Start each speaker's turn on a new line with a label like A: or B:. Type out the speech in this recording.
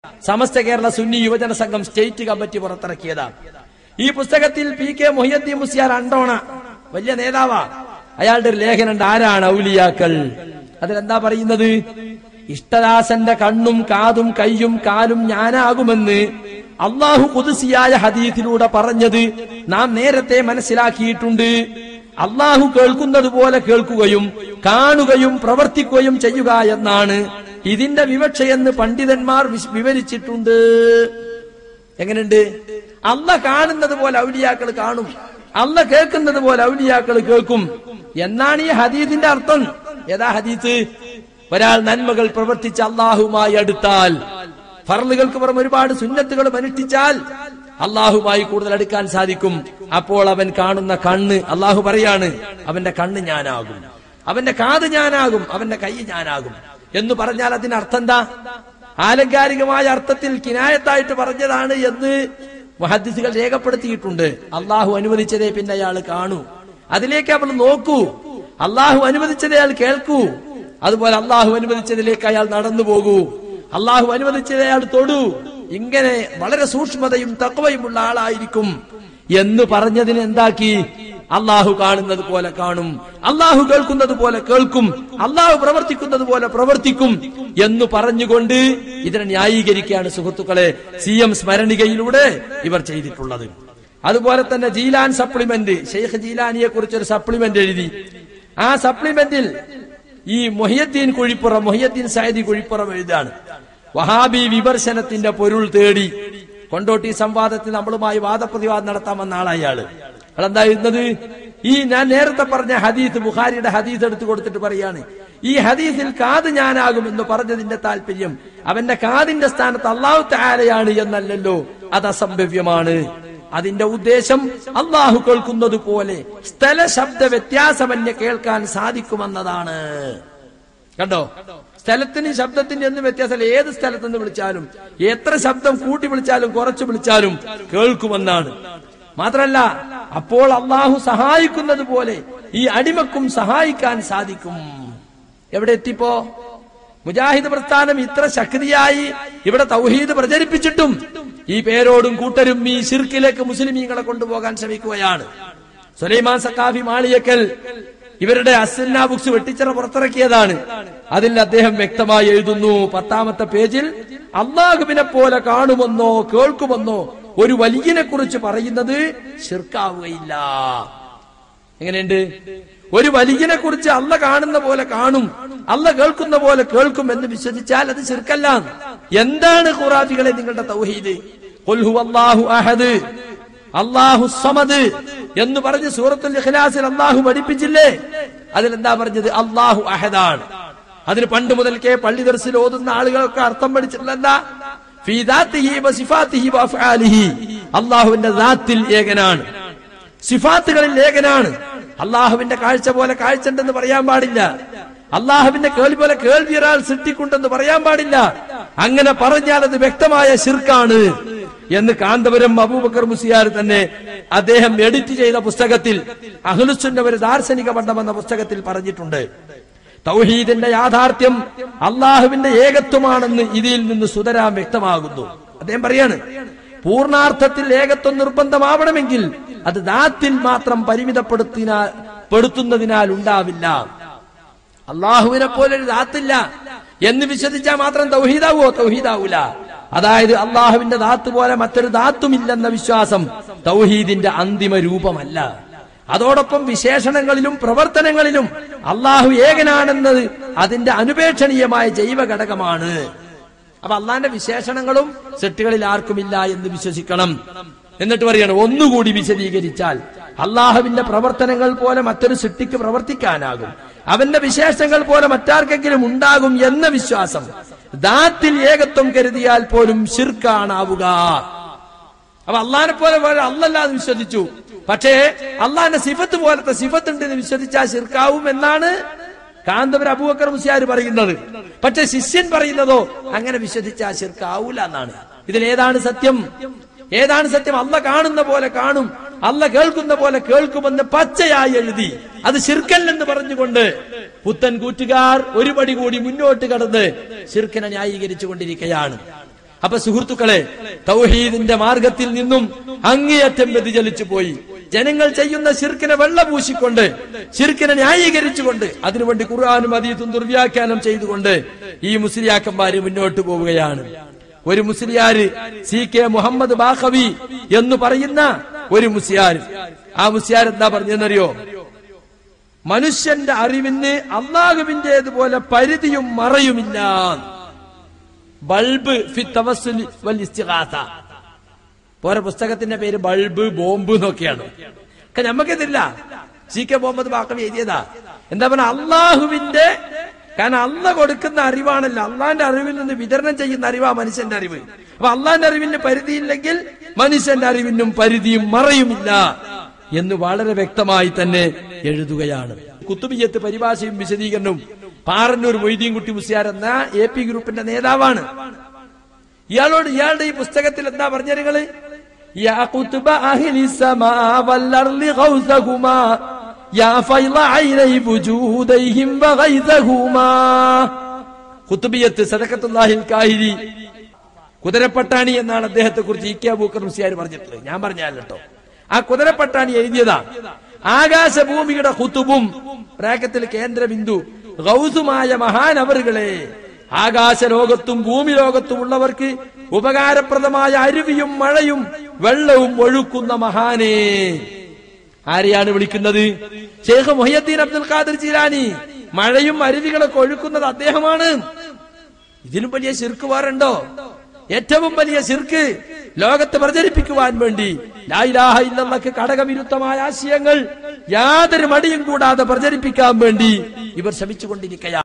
A: സമസ്ത കേരള സുന്നി യുവജന സംഘം state committee പുറത്തിറക്കിയതാണ് ഈ പുസ്തകത്തിൽ പി കെ മൊഹിയദ്ദീൻ മുസ്യാർ അണ്ടോണ വലിയ നേതാവാ അയാളുടെ ഒരു ലേഖനുണ്ട് ആരാണ് ഔലിയാക്കൾ അതിലെന്താ പറയുന്നത് ഇഷ്ടദാസന്റെ കണ്ണും കാതും കൈയും കാലും ഞാനാകുമെന്ന് അള്ളാഹു കുതിസിയായ ഹദീത്തിലൂടെ പറഞ്ഞത് നാം നേരത്തെ മനസ്സിലാക്കിയിട്ടുണ്ട് അള്ളാഹു കേൾക്കുന്നത് പോലെ കേൾക്കുകയും കാണുകയും പ്രവർത്തിക്കുകയും ചെയ്യുക എന്നാണ് ഇതിന്റെ വിവക്ഷയെന്ന് പണ്ഡിതന്മാർ വിശ്- വിവരിച്ചിട്ടുണ്ട് എങ്ങനെയുണ്ട് അല്ല കാണുന്നത് പോലെ ഔലിയാക്കൾ കാണും അല്ല കേൾക്കുന്നത് പോലെ ഔലിയാക്കൾ കേൾക്കും എന്നാണ് ഈ ഹദീസിന്റെ അർത്ഥം ഏതാ ഹദീസ് ഒരാൾ നന്മകൾ പ്രവർത്തിച്ച് അള്ളാഹുമായി അടുത്താൽ ഫറലുകൾക്ക് പുറം ഒരുപാട് സുന്നത്തുകളും അനുഷ്ഠിച്ചാൽ അള്ളാഹുമായി കൂടുതൽ അടുക്കാൻ സാധിക്കും അപ്പോൾ അവൻ കാണുന്ന കണ്ണ് അള്ളാഹു പറയാണ് അവന്റെ കണ്ണ് ഞാനാകും അവന്റെ കാത് ഞാനാകും അവന്റെ കൈ ഞാനാകും എന്ന് പറഞ്ഞാൽ അതിന് അർത്ഥം എന്താ ആലങ്കാരികമായ അർത്ഥത്തിൽ കിനായത്തായിട്ട് പറഞ്ഞതാണ് എന്ന് മുഹദ്ദിസുകൾ രേഖപ്പെടുത്തിയിട്ടുണ്ട് അള്ളാഹു അനുവദിച്ചതേ പിന്നെ അയാൾ കാണൂ അതിലേക്ക് അവൾ നോക്കൂ അള്ളാഹു അനുവദിച്ചതേ അയാൾ കേൾക്കൂ അതുപോലെ അള്ളാഹു അനുവദിച്ചതിലേക്ക് അയാൾ നടന്നു പോകൂ അള്ളാഹു അനുവദിച്ചതേ അയാൾ തൊടൂ ഇങ്ങനെ വളരെ സൂക്ഷ്മതയും തക്കവയുമുള്ള ആളായിരിക്കും എന്ന് പറഞ്ഞതിന് എന്താക്കി അള്ളാഹു കാണുന്നത് പോലെ കാണും അള്ളാഹു കേൾക്കുന്നത് പോലെ കേൾക്കും അള്ളാഹു പ്രവർത്തിക്കുന്നത് പോലെ പ്രവർത്തിക്കും എന്ന് പറഞ്ഞുകൊണ്ട് ഇതിനെ ന്യായീകരിക്കുകയാണ് സുഹൃത്തുക്കളെ സി എം സ്മരണികയിലൂടെ ഇവർ ചെയ്തിട്ടുള്ളത് അതുപോലെ തന്നെ ജീലാൻ സപ്ലിമെന്റ് ഷെയ്ഖ് ജീലാനിയെ കുറിച്ച് ഒരു സപ്ലിമെന്റ് എഴുതി ആ സപ്ലിമെന്റിൽ ഈ മൊഹിയദ്ദീൻ കുഴിപ്പുറം മൊഹിയദ്ദീൻ സയദി കുഴിപ്പുറം എഴുതാണ് വഹാബി വിമർശനത്തിന്റെ പൊരുൾ തേടി കൊണ്ടോട്ടി സംവാദത്തിൽ നമ്മളുമായി വാദപ്രതിവാദം നടത്താൻ വന്ന ആളാ അയാള് അതെന്താ എഴുതുന്നത് ഈ ഞാൻ നേരത്തെ പറഞ്ഞ ഹദീസ് ബുഖാരിയുടെ ഹദീസ് എടുത്തു കൊടുത്തിട്ട് പറയാണ് ഈ ഹദീസിൽ കാത് ഞാനാകും എന്ന് പറഞ്ഞതിന്റെ താല്പര്യം അവന്റെ കാതിന്റെ സ്ഥാനത്ത് അള്ളാഹു താരയാണ് എന്നല്ലല്ലോ അത് അസംഭവ്യമാണ് അതിന്റെ ഉദ്ദേശം അള്ളാഹു കേൾക്കുന്നത് പോലെ സ്ഥല ശബ്ദ വ്യത്യാസമന്യ കേൾക്കാൻ സാധിക്കുമെന്നതാണ് കണ്ടോ സ്ഥലത്തിന് ശബ്ദത്തിന് എന്ന് വ്യത്യാസമല്ല ഏത് സ്ഥലത്ത് നിന്ന് വിളിച്ചാലും എത്ര ശബ്ദം കൂട്ടി വിളിച്ചാലും കുറച്ച് വിളിച്ചാലും കേൾക്കുമെന്നാണ് മാത്രല്ല അപ്പോൾ അള്ളാഹു സഹായിക്കുന്നത് പോലെ ഈ അടിമക്കും സഹായിക്കാൻ സാധിക്കും എവിടെ എത്തിപ്പോ മുജാഹിദ് പ്രസ്ഥാനം ഇത്ര ശക്തിയായി ഇവിടെ തൗഹീദ് പ്രചരിപ്പിച്ചിട്ടും ഈ പേരോടും കൂട്ടരും ഈ ശിർക്കിലേക്ക് മുസ്ലിമീങ്ങളെ കൊണ്ടുപോകാൻ ശ്രമിക്കുകയാണ് സുലൈമാൻ സക്കാഫി മാളിയക്കൽ ഇവരുടെ അസന്ന ബുക്സ് വെട്ടിച്ചിറ പുറത്തിറക്കിയതാണ് അതിൽ അദ്ദേഹം വ്യക്തമായി എഴുതുന്നു പത്താമത്തെ പേജിൽ അള്ളാഹുവിനെ പോലെ കാണുമെന്നോ കേൾക്കുമെന്നോ ഒരു വലിയനെ കുറിച്ച് പറയുന്നത് ശിർക്കാവുകയില്ല എങ്ങനെയുണ്ട് ഒരു വലിയനെ കുറിച്ച് അല്ല കാണുന്ന പോലെ കാണും അല്ല കേൾക്കുന്ന പോലെ കേൾക്കും എന്ന് വിശ്വസിച്ചാൽ അത് ശിർക്കല്ല എന്താണ് ഖുറാഫികളെ നിങ്ങളുടെ തൗഹീദ് ഖുൽ ഹുവല്ലാഹു അഹദ് അള്ളാഹു സമദ് എന്ന് പറഞ്ഞ് സൂറത്തുൽ ഇഖ്ലാസിൽ അള്ളാഹു പഠിപ്പിച്ചില്ലേ അതിലെന്താ പറഞ്ഞത് അള്ളാഹു അഹദാണ് അതിന് പണ്ട് മുതൽക്കേ പള്ളി ദർശിൽ ഓതുന്ന ആളുകളൊക്കെ അർത്ഥം പഠിച്ചിട്ടുള്ള എന്താ ഫീ ദാത്തിഹി വ സിഫാത്തിഹി വ അഫ്ആലിഹി അള്ളാഹുവിന്റെ ദാത്തിൽ ഏകനാണ് സിഫാത്തുകളിൽ ഏകനാണ് അള്ളാഹുവിന്റെ കാഴ്ച പോലെ കാഴ്ച ഉണ്ടെന്ന് പറയാൻ പാടില്ല അള്ളാഹുവിന്റെ കേൾവി പോലെ കേൾവി ഒരാൾ സൃഷ്ടിക്കുണ്ടെന്ന് പറയാൻ പാടില്ല അങ്ങനെ പറഞ്ഞാൽ അത് വ്യക്തമായ ശിർക്കാണ് എന്ന് കാന്തപുരം അബൂബക്കർ മുസിയാർ തന്നെ അദ്ദേഹം എഡിറ്റ് ചെയ്ത പുസ്തകത്തിൽ അഹ്ലുസുന്ന ഒരു ദാർശനിക പണ്ഡം എന്ന പുസ്തകത്തിൽ പറഞ്ഞിട്ടുണ്ട് തൗഹീദിന്റെ യാഥാർത്ഥ്യം അള്ളാഹുവിന്റെ ഏകത്വമാണെന്ന് ഇതിൽ നിന്ന് സുതരാൻ വ്യക്തമാകുന്നു അദ്ദേഹം പറയാണ് പൂർണാർത്ഥത്തിൽ ഏകത്വം നിർബന്ധമാവണമെങ്കിൽ അത് ദാത്തിൽ മാത്രം പരിമിതപ്പെടുത്തിനാൽ പെടുത്തുന്നതിനാൽ ഉണ്ടാവില്ല അള്ളാഹുവിനെ പോലെ ഒരു ദാത്തില്ല എന്ന് വിശ്വസിച്ചാൽ മാത്രം തൗഹീദാവോ തൗഹീദാവൂല അതായത് അള്ളാഹുവിന്റെ ദാത്ത് പോലെ മറ്റൊരു ദാത്തുമില്ലെന്ന വിശ്വാസം തൗഹീദിന്റെ അന്തിമ രൂപമല്ല അതോടൊപ്പം വിശേഷണങ്ങളിലും പ്രവർത്തനങ്ങളിലും അള്ളാഹു ഏകനാണെന്നത് അതിന്റെ അനുപേക്ഷണീയമായ ജൈവ ഘടകമാണ് അപ്പൊ അള്ളാന്റെ വിശേഷണങ്ങളും സെട്ടുകളിൽ ആർക്കുമില്ല എന്ന് വിശ്വസിക്കണം എന്നിട്ട് പറയണം ഒന്നുകൂടി വിശദീകരിച്ചാൽ അള്ളാഹുവിന്റെ പ്രവർത്തനങ്ങൾ പോലെ മറ്റൊരു സൃഷ്ടിക്ക് പ്രവർത്തിക്കാനാകും അവന്റെ വിശേഷങ്ങൾ പോലെ മറ്റാർക്കെങ്കിലും ഉണ്ടാകും എന്ന വിശ്വാസം ദാത്തിൽ ഏകത്വം കരുതിയാൽ പോലും ശിർക്കാണാവുക അപ്പൊ അള്ളാഹിനെ പോലെ പോലെ അല്ലല്ലാന്ന് വിശ്വസിച്ചു പക്ഷേ അള്ളാഹിന്റെ സിഫത്ത് പോലത്തെ സിഫത്ത് ഉണ്ടെന്ന് വിശ്വസിച്ചാൽ ശിർക്കാവും എന്നാണ് കാന്തപുര അബൂബക്കർ മുസ്യാർ പറയുന്നത് പക്ഷെ ശിഷ്യൻ പറയുന്നതോ അങ്ങനെ വിശ്വസിച്ചാൽ ശിർക്കാവൂല എന്നാണ് ഇതിൽ ഏതാണ് സത്യം ഏതാണ് സത്യം അല്ല കാണുന്ന പോലെ കാണും അല്ല കേൾക്കുന്ന പോലെ കേൾക്കുമെന്ന് പച്ചയായി എഴുതി അത് ശിർക്കല്ലെന്ന് പറഞ്ഞുകൊണ്ട് പുത്തൻ കൂറ്റുകാർ ഒരു പടി കൂടി മുന്നോട്ട് കടന്ന് ശിർക്കിനെ ന്യായീകരിച്ചു കൊണ്ടിരിക്കുകയാണ് അപ്പൊ സുഹൃത്തുക്കളെ തൗഹീദിന്റെ മാർഗത്തിൽ നിന്നും അങ്ങേയറ്റം വ്യതിചലിച്ചു പോയി ജനങ്ങൾ ചെയ്യുന്ന ശിർക്കിനെ വെള്ളപൂശിക്കൊണ്ട് ശിർക്കിനെ ന്യായീകരിച്ചുകൊണ്ട് അതിനുവേണ്ടി ഖുർആാനും അതീതും ദുർവ്യാഖ്യാനം ചെയ്തുകൊണ്ട് ഈ മുസ്ലിയാക്കന്മാര് മുന്നോട്ട് പോവുകയാണ് ഒരു മുസ്ലിയാര് സി കെ മുഹമ്മദ് ബാഖവി എന്ന് പറയുന്ന ഒരു മുസ്ലിയാർ ആ മുസ്ലിയാർ എന്താ പറഞ്ഞെന്നറിയോ മനുഷ്യന്റെ അറിവിന് അള്ളാഹുവിന്റേതുപോലെ പരിധിയും മറയുമില്ല ബൾബ് ഫി തവസ്സുലി വൽ ഇസ്തിഗാസ പോരെ പുസ്തകത്തിന്റെ പേര് ബൾബ് ബോംബ് എന്നൊക്കെയാണ് ഒക്കെ നമുക്കിതില്ല സി കെ മുഹമ്മദ് ബാക്കവി എഴുതിയതാ എന്താ പറഞ്ഞ അള്ളാഹുവിന്റെ കാരണം അള്ള കൊടുക്കുന്ന അറിവാണല്ലോ അള്ളാന്റെ അറിവിൽ നിന്ന് വിതരണം ചെയ്യുന്ന അറിവാ മനുഷ്യന്റെ അറിവ് അപ്പൊ അള്ളാന്റെ അറിവിന് പരിധിയില്ലെങ്കിൽ മനുഷ്യന്റെ അറിവിനും പരിധിയും മറയുമില്ല എന്ന് വളരെ വ്യക്തമായി തന്നെ എഴുതുകയാണ് കുത്തുബിയത്ത് പരിഭാഷയും വിശദീകരണവും പാറന്നൂർ മൊയ്തീൻകുട്ടി മുസ്യാർ എന്ന എ പി ഗ്രൂപ്പിന്റെ നേതാവാണ് ഇയാളോട് ഇയാളുടെ ഈ പുസ്തകത്തിൽ എന്താ പറഞ്ഞ നിങ്ങള് യാ കുത്തുബ അഹ്ലി സമാ വല്ലർളി ഗൗസഹുമാ യാ ഫൈള ഐനൈ വുജൂദൈഹിം വഗൈസഹുമാ ഖുതുബിയത്ത് സദഖത്തുല്ലാഹിൽ കാഹിരി കുതിരപ്പട്ടാണി എന്നാണ് അദ്ദേഹത്തെ കുറിച്ച് ഇ കെ അബൂക്കർ മുസ്ലിയാർ പറഞ്ഞിട്ടുള്ളത് ഞാൻ പറഞ്ഞാൽ കേട്ടോ ആ കുതിരപ്പട്ടാണി എഴുതിയതാ ആകാശഭൂമിയുടെ ഹുത്തുബും ബ്രാക്കത്തിൽ കേന്ദ്ര ബിന്ദു ഗൗസുമായ മഹാനവറുകളെ ആകാശ ലോകത്തും ഭൂമി ലോകത്തും ഉള്ളവർക്ക് ഉപകാരപ്രദമായ അരുവിയും മഴയും വെള്ളവും ഒഴുക്കുന്ന മഹാനേ ആരെയാണ് വിളിക്കുന്നത് ഷെയ്ഖ് മൊഹിയദ്ദീൻ അബ്ദുൽ ഖാദിർ ജീലാനി മഴയും അരുവികളൊക്കെ ഒഴുക്കുന്നത് അദ്ദേഹമാണ് ഇതിലും വലിയ ശിർക്ക് വേറുണ്ടോ ഏറ്റവും വലിയ ശിർക്ക് ലോകത്ത് പ്രചരിപ്പിക്കുവാൻ വേണ്ടി ലായിലാഹ ഇല്ലല്ലക്ക് ഘടകവിരുദ്ധമായ ആശയങ്ങൾ യാതൊരു മടിയും കൂടാതെ പ്രചരിപ്പിക്കാൻ വേണ്ടി ഇവർ ശ്രമിച്ചുകൊണ്ടിരിക്കുകയാണ്